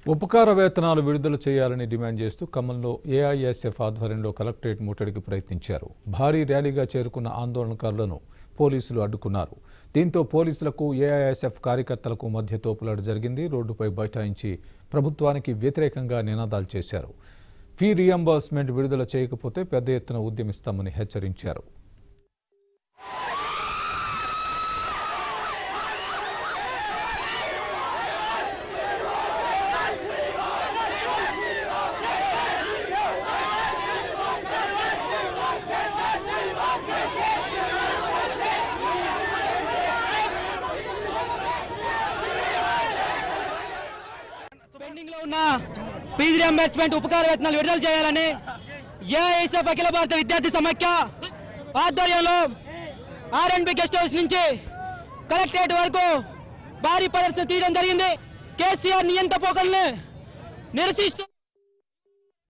ఉపకార వేతనాలు విడుదల చేయాలని డిమాండ్ చేస్తూ ఖమ్మంలో ఏఐఎస్ఎఫ్ ఆధ్వర్యంలో కలెక్టరేట్ ముట్టడికి ప్రయత్నించారు భారీ ర్యాలీగా చేరుకున్న ఆందోళనకారులను పోలీసులు అడ్డుకున్నారు దీంతో పోలీసులకు ఏఐఎస్ఎఫ్ కార్యకర్తలకు మధ్య తోపులాట జరిగింది రోడ్డుపై బైఠాయించి ప్రభుత్వానికి వ్యతిరేకంగా నినాదాలు చేశారు ఫీ రియంబర్స్మెంట్ విడుదల చేయకపోతే పెద్ద ఎత్తున ఉద్యమిస్తామని హెచ్చరించారు పెండింగ్ లో ఉన్న ఫీజు రియంబర్స్మెంట్ ఉపకార వేతనాలు విడుదల చేయాలని ఏఐఎస్ఎఫ్ అఖిల భారత విద్యార్థి సమైక్య ఆధ్వర్యంలో ఆర్ఎండ్బి గెస్ట్ హౌస్ నుంచి కలెక్టరేట్ వరకు భారీ ప్రదర్శన తీయడం జరిగింది కేసీఆర్ నియంత పోకల్ని నిరసిస్తూ